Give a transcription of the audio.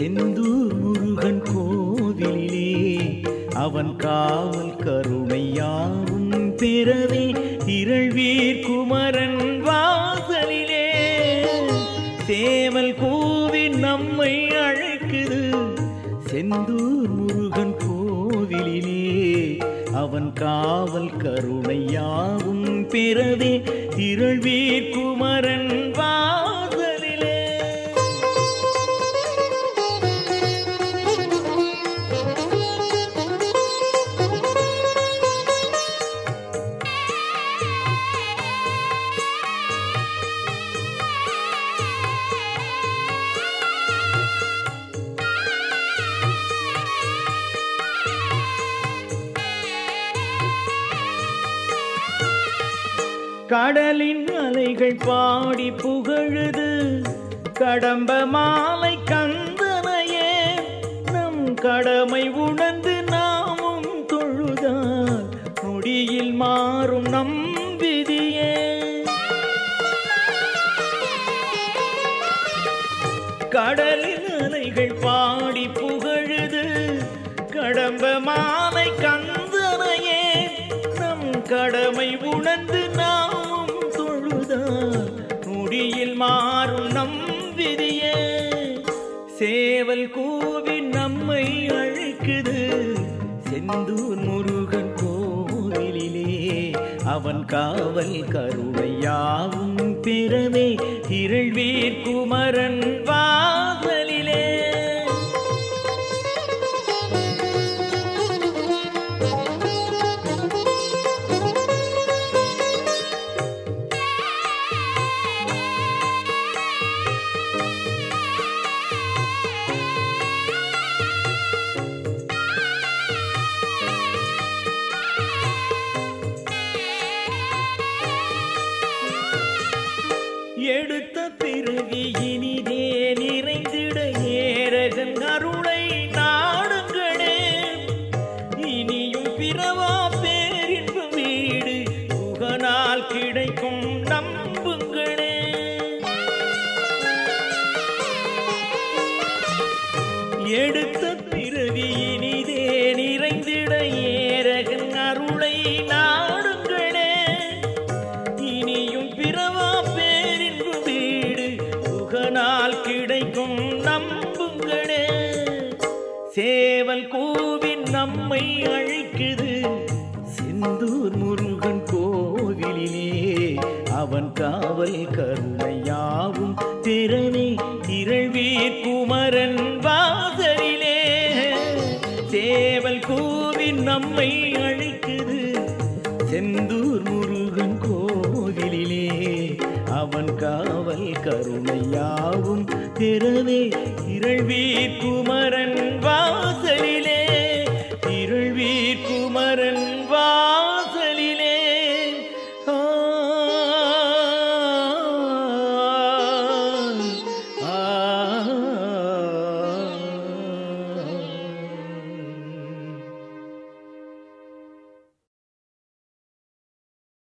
செந்தூர் முருகன் கோவிலிலே அவன் காவல் கருணை யாவும் பெறவே திரள்வீர் குமரன் வாசலிலே சேவல் கூவி நம்மை அழைக்குது செந்தூர் முருகன் கோவிலிலே அவன் காவல் கருணை யாவும் பெறவே திரள்வீர் குமரன் வாசலிலே கடலின் அலைகள் பாடி புகழுது கடம்ப மாலை கந்தனையே நம் கடமை உணர்ந்து நாமும் தொழுதால் நொடியில் மாறும் நம் விதியே கடலின் அலைகள் பாடி புகழுது கடம்ப மாலை கந்தனையே நம் கடமை உணர்ந்து நாம் தொழுதால் நொடியில் மாறும் நம் விதியே சேவல் கூவி நம்மை அழைக்குது செந்தூர் முருகன் கோவிலிலே அவன் காவல் கருணையாவும் பிறவே திரள்வீர் குமரன் வாசலிலே எடுத்த பிறவி இனிதே நிறைந்திட ஏரகன் அருளை நாடுங்களே இனியும் பிறவா பேரின்பு வீடு புகனால் கிடைக்கும் நம்புங்களே எடுத்த பிறவி இனிதே நிறைந்திட ஏரகன் அருளை நாடுங்களே இனியும் பிறவா பேரின்பு வீடு புகனால் கிடைக்கும் நம்புங்களே சேவல் கூவி நம்மை அழைக்குது செந்தூர் முருகன் கோவிலிலே அவன் காவல் கருணையாவும் திறனே திரள்வீர் குமரன் வாசலிலே சேவல் கூவி நம்மை அழைக்குது செந்தூர் முருகன் கோவிலிலே அவன் காவல் கருணையாவும் திறவே இரள்வீர் குமரன்